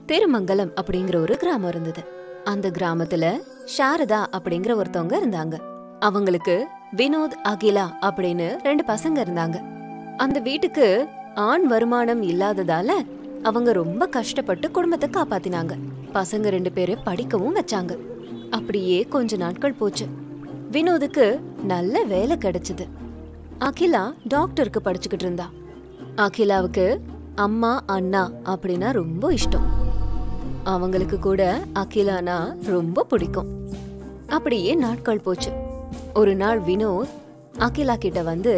திருமங்கலம் அப்படிங்கிற ஒரு கிராமம் இருந்தது அந்த கிராமத்துல சாரதா அப்படிங்கிற ஒருத்தவங்க இருந்தாங்க அவங்களுக்கு வினோத் அகிலா அப்படின்னு ரெண்டு பசங்க இருந்தாங்க அந்த வீட்டுக்கு ஆண் வருமானம் இல்லாததால அவங்க ரொம்ப கஷ்டப்பட்டு குடும்பத்தை காப்பாத்தினாங்க பசங்க ரெண்டு பேரும் படிக்கவும் வச்சாங்க அப்படியே கொஞ்ச நாட்கள் போச்சு வினோதுக்கு நல்ல வேலை கிடைச்சது அகிலா டாக்டருக்கு படிச்சுக்கிட்டு இருந்தா அகிலாவுக்கு அம்மா அண்ணா அப்படின்னா ரொம்ப இஷ்டம் அவங்களுக்கு கூட அகிலானா ரொம்ப பிடிக்கும் அப்படியே நாட்கள் போச்சு ஒரு நாள் வினோத் அகிலா கிட்ட வந்து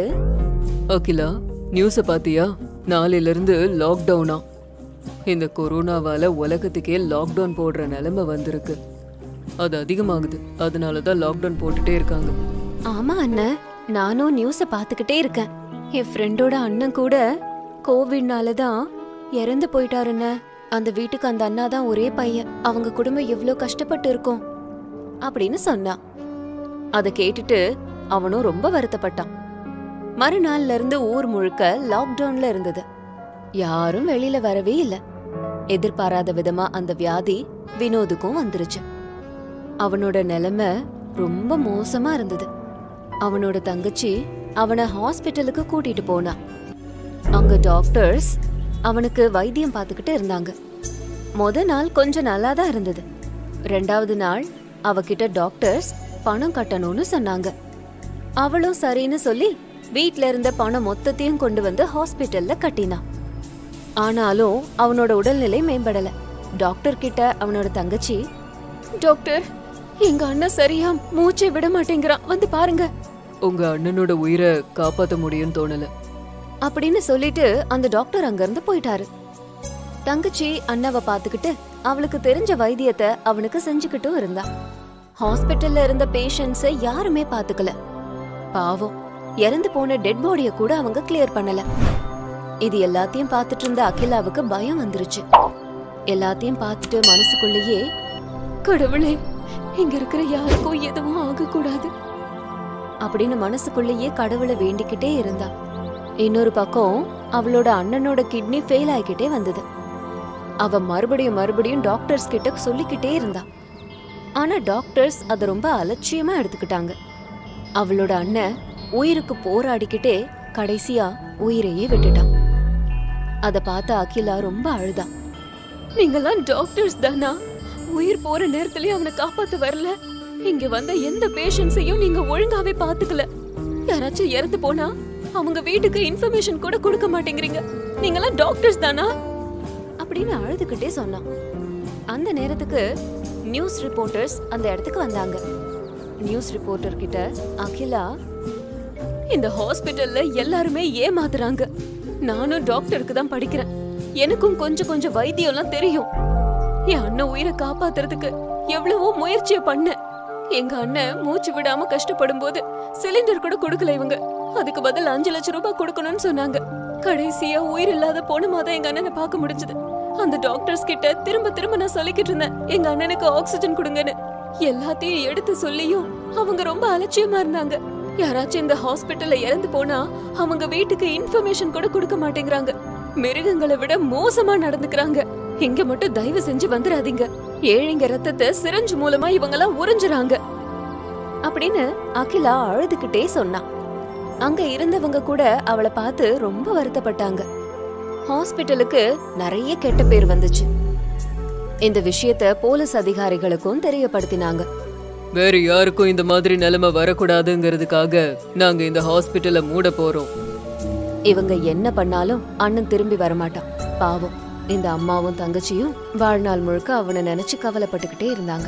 அகிலா நியூஸ பாத்தியா நாளையில இருந்து லாக்டவுனா இந்த கொரோனாவால உலகத்துக்கே லாக்டவுன் போடுற நிலைமை வந்திருக்கு அது அதிகமாகுது அதனால தான் லாக்டவுன் போட்டுட்டே இருக்காங்க ஆமா அண்ணன் நானும் நியூஸ பாத்துக்கிட்டே இருக்கேன் என் ஃப்ரெண்டோட அண்ணன் கூட கோவிட்னால தான் இறந்து போயிட்டாருன்ன அந்த வீட்டுக்கு அந்த அண்ணா தான் ஒரே பையன் அவங்க குடும்பம் எவ்ளோ கஷ்டப்பட்டு இருக்கும் அப்படின்னு சொன்னான் அதை கேட்டுட்டு அவனும் ரொம்ப வருத்தப்பட்டான் மறுநாள்ல இருந்து ஊர் முழுக்க லாக்டவுன்ல இருந்தது யாரும் வெளியில வரவே இல்ல எதிர்பாராத விதமா அந்த வியாதி வினோதுக்கும் வந்துருச்சு அவனோட நிலைமை ரொம்ப மோசமா இருந்தது அவனோட தங்கச்சி அவனை ஹாஸ்பிட்டலுக்கு கூட்டிட்டு போனா அங்க டாக்டர்ஸ் அவனுக்கு வைத்தியம் பார்த்துக்கிட்டு இருந்தாங்க முத நாள் கொஞ்சம் நல்லா தான் இருந்தது ரெண்டாவது நாள் அவகிட்ட டாக்டர்ஸ் பணம் கட்டணும்னு சொன்னாங்க அவளும் சரின்னு சொல்லி வீட்ல இருந்த பணம் மொத்தத்தையும் கொண்டு வந்து ஹாஸ்பிட்டல்ல கட்டினான் ஆனாலும் அவனோட உடல்நிலை மேம்படல டாக்டர் கிட்ட அவனோட தங்கச்சி டாக்டர் எங்க அண்ணன் சரியா மூச்சை விட மாட்டேங்கிறான் வந்து பாருங்க உங்க அண்ணனோட உயிரை காப்பாத்த முடியும்னு தோணல அப்படின்னு சொல்லிட்டு அந்த டாக்டர் அங்கிருந்து போயிட்டாரு தங்கச்சி அண்ணாவை பாத்துக்கிட்டு அவளுக்கு தெரிஞ்ச வைத்தியத்தை அவனுக்கு செஞ்சுக்கிட்டும் இருந்தா ஹாஸ்பிட்டல்ல இருந்த பேஷண்ட்ஸ யாருமே பாத்துக்கல பாவம் இறந்து போன டெட் பாடிய கூட அவங்க கிளியர் பண்ணல இது எல்லாத்தையும் பார்த்துட்டு இருந்த அகிலாவுக்கு பயம் வந்துருச்சு எல்லாத்தையும் பார்த்துட்டு மனசுக்குள்ளேயே கடவுளே இங்க இருக்கிற யாருக்கும் எதுவும் ஆகக்கூடாது அப்படின்னு மனசுக்குள்ளேயே கடவுளை வேண்டிக்கிட்டே இருந்தா இன்னொரு பக்கம் அவளோட அண்ணனோட கிட்னி ஃபெயில் ஆகிக்கிட்டே வந்தது அவ மறுபடியும் மறுபடியும் டாக்டர்ஸ் கிட்ட சொல்லிக்கிட்டே இருந்தா ஆனா டாக்டர்ஸ் அதை ரொம்ப அலட்சியமா எடுத்துக்கிட்டாங்க அவளோட அண்ணன் உயிருக்கு போராடிக்கிட்டே கடைசியா உயிரையே விட்டுட்டான் அத பார்த்த அகிலா ரொம்ப அழுதா நீங்கெல்லாம் டாக்டர்ஸ் தானா உயிர் போற நேரத்திலயும் அவனை காப்பாத்த வரல இங்க வந்த எந்த பேஷண்ட்ஸையும் நீங்க ஒழுங்காவே பாத்துக்கல யாராச்சும் இறந்து போனா அவங்க வீட்டுக்கு இன்ஃபர்மேஷன் கூட கொடுக்க மாட்டேங்கிறீங்க நீங்கெல்லாம் டாக்டர்ஸ் தானா அப்படின்னு அழுதுகிட்டே சொன்னான் அந்த நேரத்துக்கு நியூஸ் ரிப்போர்ட்டர்ஸ் அந்த இடத்துக்கு வந்தாங்க நியூஸ் ரிப்போர்ட்டர் கிட்ட அகிலா இந்த ஹாஸ்பிட்டல்ல எல்லாருமே ஏமாத்துறாங்க நானும் டாக்டருக்கு தான் படிக்கிறேன் எனக்கும் கொஞ்சம் கொஞ்சம் வைத்தியம்லாம் தெரியும் என் அண்ணன் உயிரை காப்பாத்துறதுக்கு எவ்வளவோ முயற்சியை பண்ணேன் எங்க அண்ணன் மூச்சு விடாம கஷ்டப்படும் போது சிலிண்டர் கூட கொடுக்கல இவங்க அதுக்கு பதில் அஞ்சு லட்சம் ரூபாய் கொடுக்கணும்னு சொன்னாங்க கடைசியா உயிர் இல்லாத போனமா தான் எங்க அண்ணனை பார்க்க முடிஞ்சது அந்த டாக்டர்ஸ் கிட்ட திரும்ப திரும்ப நான் சொல்லிக்கிட்டு இருந்தேன் எங்க அண்ணனுக்கு ஆக்சிஜன் கொடுங்கன்னு எல்லாத்தையும் எடுத்து சொல்லியும் அவங்க ரொம்ப அலட்சியமா இருந்தாங்க யாராச்சும் இந்த ஹாஸ்பிட்டல்ல இறந்து போனா அவங்க வீட்டுக்கு இன்ஃபர்மேஷன் கூட கொடுக்க மாட்டேங்கிறாங்க மிருகங்களை விட மோசமா நடந்துக்கிறாங்க இங்க மட்டும் தயவு செஞ்சு வந்துடாதீங்க ஏழைங்க ரத்தத்தை சிரஞ்சு மூலமா இவங்கெல்லாம் உறிஞ்சுறாங்க அப்படின்னு அகிலா அழுதுகிட்டே சொன்னா அங்க இருந்தவங்க கூட அவளை பார்த்து ரொம்ப வருத்தப்பட்டாங்க ஹாஸ்பிட்டலுக்கு நிறைய கெட்ட பேர் வந்துச்சு இந்த விஷயத்த போலீஸ் அதிகாரிகளுக்கும் தெரியப்படுத்தினாங்க வேற யாருக்கும் இந்த மாதிரி நிலைமை வரக்கூடாதுங்கிறதுக்காக நாங்க இந்த ஹாஸ்பிட்டலை மூட போறோம் இவங்க என்ன பண்ணாலும் அண்ணன் திரும்பி வரமாட்டான் பாவம் இந்த அம்மாவும் தங்கச்சியும் வாழ்நாள் முழுக்க அவனை நினைச்சு கவலைப்பட்டுக்கிட்டே இருந்தாங்க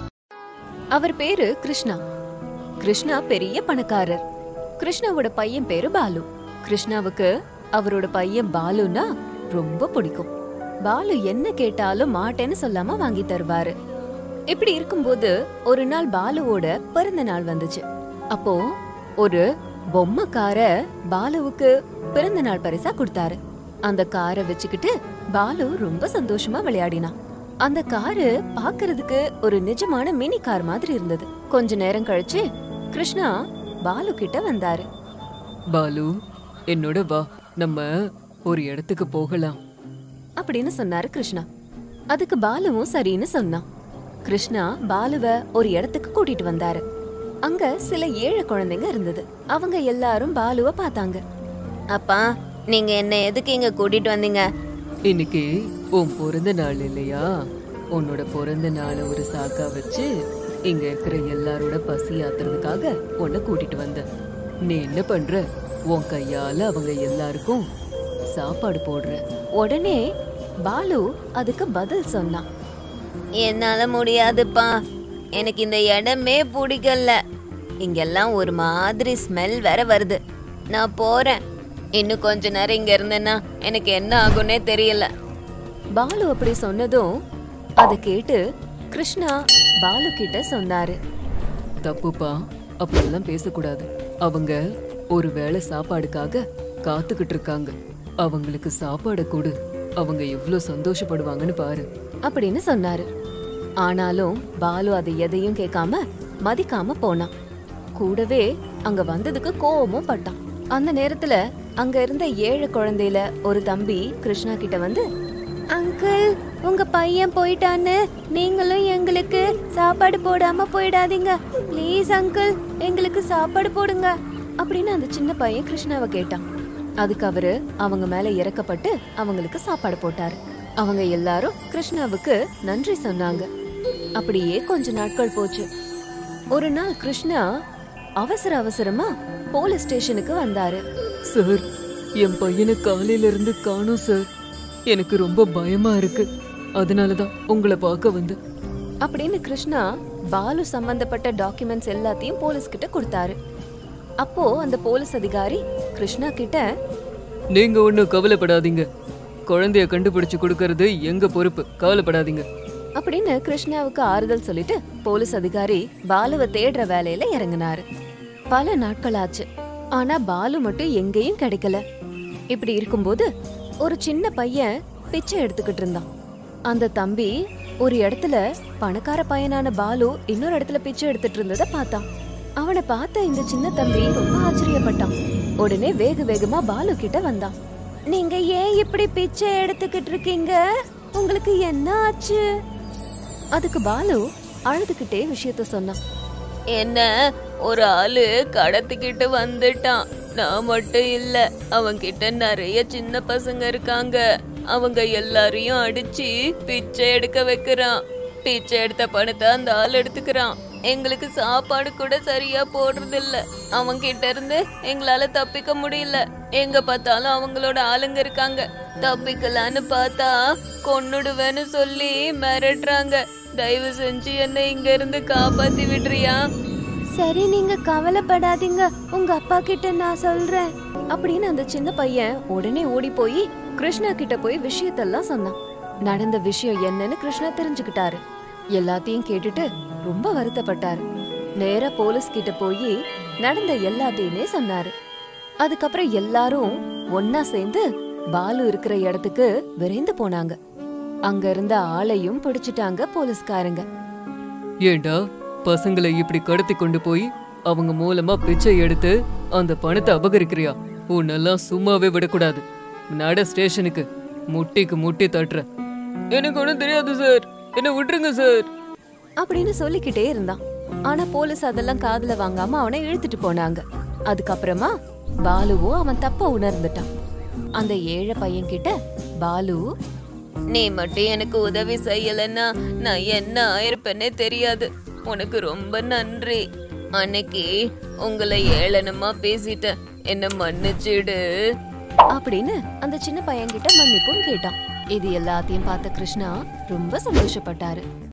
அவர் பேரு கிருஷ்ணா கிருஷ்ணா பெரிய பணக்காரர் கிருஷ்ணாவோட பையன் பேரு பாலு கிருஷ்ணாவுக்கு அவரோட பையன் பாலுன்னா ரொம்ப பிடிக்கும் பாலு என்ன கேட்டாலும் மாட்டேன்னு சொல்லாம வாங்கி தருவாரு இப்படி இருக்கும்போது ஒரு நாள் பாலுவோட பிறந்த நாள் வந்துச்சு அப்போ ஒரு பொம்மை கார பாலுவுக்கு பிறந்த நாள் பரிசா கொடுத்தாரு அந்த காரை வச்சுக்கிட்டு பாலு ரொம்ப சந்தோஷமா விளையாடினான் அந்த காரு பாக்குறதுக்கு ஒரு நிஜமான மினி கார் மாதிரி இருந்தது கொஞ்ச நேரம் கழிச்சு கிருஷ்ணா பாலு கிட்ட வந்தாரு பாலு என்னோட வா நம்ம ஒரு இடத்துக்கு போகலாம் அப்படின்னு சொன்னாரு கிருஷ்ணா அதுக்கு பாலுவும் சரின்னு சொன்னான் கிருஷ்ணா பாலுவ ஒரு இடத்துக்கு கூட்டிட்டு வந்தாரு அங்க சில ஏழை குழந்தைங்க இருந்தது அவங்க எல்லாரும் பாலுவ பார்த்தாங்க அப்பா நீங்க என்ன எதுக்கு இங்க கூட்டிட்டு வந்தீங்க இன்னைக்கு உன் பிறந்த நாள் இல்லையா உன்னோட பிறந்த நாளை ஒரு சாக்கா வச்சு இங்க இருக்கிற எல்லாரோட பசி ஆத்துறதுக்காக உன்னை கூட்டிட்டு வந்தேன் நீ என்ன பண்ற உன் கையால அவங்க எல்லாருக்கும் சாப்பாடு போடுற உடனே பாலு அதுக்கு பதில் சொன்னான் என்னால முடியாதுப்பா எனக்கு இந்த இடமே பிடிக்கல இங்கெல்லாம் ஒரு மாதிரி ஸ்மெல் வேற வருது நான் போறேன் இன்னும் கொஞ்ச நேரம் இங்க இருந்தேன்னா எனக்கு என்ன ஆகும்னே தெரியல பாலு அப்படி சொன்னதும் அதை கேட்டு கிருஷ்ணா பாலு கிட்ட சொன்னாரு தப்புப்பா அப்படியெல்லாம் பேசக்கூடாது அவங்க ஒரு வேளை சாப்பாடுக்காக காத்துக்கிட்டு இருக்காங்க அவங்களுக்கு சாப்பாடை கொடு அவங்க எவ்வளவு சந்தோஷப்படுவாங்கன்னு பாரு அப்படின்னு சொன்னாரு ஆனாலும் பாலு அதை எதையும் கேட்காம மதிக்காம போனான் கூடவே அங்க வந்ததுக்கு கோவமும் பட்டான் அந்த நேரத்துல அங்க இருந்த ஏழு குழந்தையில ஒரு தம்பி கிருஷ்ணா கிட்ட வந்து அங்கிள் உங்க பையன் போயிட்டான்னு நீங்களும் எங்களுக்கு சாப்பாடு போடாம போயிடாதீங்க ப்ளீஸ் அங்கிள் எங்களுக்கு சாப்பாடு போடுங்க அப்படின்னு அந்த சின்ன பையன் கிருஷ்ணாவை கேட்டான் அதுக்கு அவரு அவங்க மேல இறக்கப்பட்டு அவங்களுக்கு சாப்பாடு போட்டாரு அவங்க எல்லாரும் கிருஷ்ணாவுக்கு நன்றி சொன்னாங்க அப்படியே கொஞ்ச நாட்கள் போச்சு ஒரு நாள் கிருஷ்ணா அவசர அவசரமா போலீஸ் ஸ்டேஷனுக்கு வந்தாரு சார் என் பையனை காலையில இருந்து காணோம் சார் எனக்கு ரொம்ப பயமா இருக்கு அதனாலதான் உங்களை பார்க்க வந்து அப்படின்னு கிருஷ்ணா பாலு சம்பந்தப்பட்ட டாக்குமெண்ட்ஸ் எல்லாத்தையும் போலீஸ் கிட்ட கொடுத்தாரு அப்போ அந்த போலீஸ் அதிகாரி கிருஷ்ணா கிட்ட நீங்க ஒண்ணும் கவலைப்படாதீங்க குழந்தைய கண்டுபிடிச்சு கொடுக்கறது எங்க பொறுப்பு கவலைப்படாதீங்க அப்படின்னு கிருஷ்ணாவுக்கு ஆறுதல் சொல்லிட்டு போலீஸ் அதிகாரி பாலுவை தேடுற வேலையில இறங்குனாரு பல நாட்கள் ஆச்சு ஆனா பாலு மட்டும் எங்கேயும் கிடைக்கல இப்படி இருக்கும்போது ஒரு சின்ன பையன் பிச்சை எடுத்துக்கிட்டு இருந்தான் அந்த தம்பி ஒரு இடத்துல பணக்கார பையனான பாலு இன்னொரு இடத்துல பிச்சை எடுத்துட்டு இருந்தத பார்த்தான் அவனை பார்த்த இந்த சின்ன தம்பி ரொம்ப ஆச்சரியப்பட்டான் உடனே வேக வேகமா பாலு கிட்ட வந்தான் நீங்க ஏன் இப்படி பிச்சை எடுத்துக்கிட்டு இருக்கீங்க உங்களுக்கு என்ன ஆச்சு அதுக்கு பாலு அழுதுகிட்டே விஷயத்த சொன்னான் என்ன ஒரு ஆளு கடத்திக்கிட்டு வந்துட்டான் நான் மட்டும் இல்ல அவன்கிட்ட நிறைய சின்ன பசங்க இருக்காங்க அவங்க எல்லாரையும் அடிச்சு பிச்சை எடுக்க வைக்கிறான் பிச்சை எடுத்த பணத்தை அந்த ஆள் எடுத்துக்கிறான் எங்களுக்கு சாப்பாடு கூட சரியா போடுறது இல்ல அவன் கிட்ட இருந்து எங்களால தப்பிக்க முடியல எங்க பார்த்தாலும் அவங்களோட ஆளுங்க இருக்காங்க தப்பிக்கலான்னு பார்த்தா கொன்னுடுவேன்னு சொல்லி மிரட்டுறாங்க தயவு செஞ்சு என்ன இங்க இருந்து காப்பாத்தி விடுறியா சரி நீங்க கவலைப்படாதீங்க உங்க அப்பா கிட்ட நான் சொல்றேன் அப்படின்னு அந்த சின்ன பையன் உடனே ஓடி போய் கிருஷ்ணா கிட்ட போய் விஷயத்தெல்லாம் சொன்னான் நடந்த விஷயம் என்னன்னு கிருஷ்ணா தெரிஞ்சுக்கிட்டாரு எல்லாத்தையும் கேட்டுட்டு ரொம்ப வருத்தப்பட்டாரு நேரா போலீஸ் கிட்ட போய் நடந்த எல்லாத்தையுமே சொன்னாரு அதுக்கப்புறம் எல்லாரும் ஒன்னா சேர்ந்து பாலு இருக்கிற இடத்துக்கு விரைந்து போனாங்க அங்க இருந்த ஆளையும் பிடிச்சிட்டாங்க போலீஸ்காரங்க ஏண்டா பசங்களை இப்படி கடத்தி கொண்டு போய் அவங்க மூலமா பிச்சை எடுத்து அந்த பணத்தை அபகரிக்கிறியா உன்னெல்லாம் சும்மாவே விடக்கூடாது நட ஸ்டேஷனுக்கு முட்டிக்கு முட்டி தட்டுற எனக்கு ஒன்றும் தெரியாது சார் என்ன விட்டுருங்க சார் அப்படின்னு சொல்லிக்கிட்டே இருந்தான் ஆனா போலீஸ் அதெல்லாம் காதுல வாங்காம அவனை இழுத்துட்டு போனாங்க அதுக்கப்புறமா பாலுவும் அவன் தப்ப உணர்ந்துட்டான் அந்த ஏழை பையன் கிட்ட பாலு நீ மட்டும் எனக்கு உதவி செய்யலன்னா நான் என்ன ஆயிருப்பேனே தெரியாது உனக்கு ரொம்ப நன்றி அன்னைக்கு உங்களை ஏளனமா பேசிட்டேன் என்ன மன்னிச்சிடு அப்படின்னு அந்த சின்ன பையன் கிட்ட மன்னிப்பும் கேட்டான் இது எல்லாத்தையும் பார்த்த கிருஷ்ணா ரொம்ப சந்தோஷப்பட்டாரு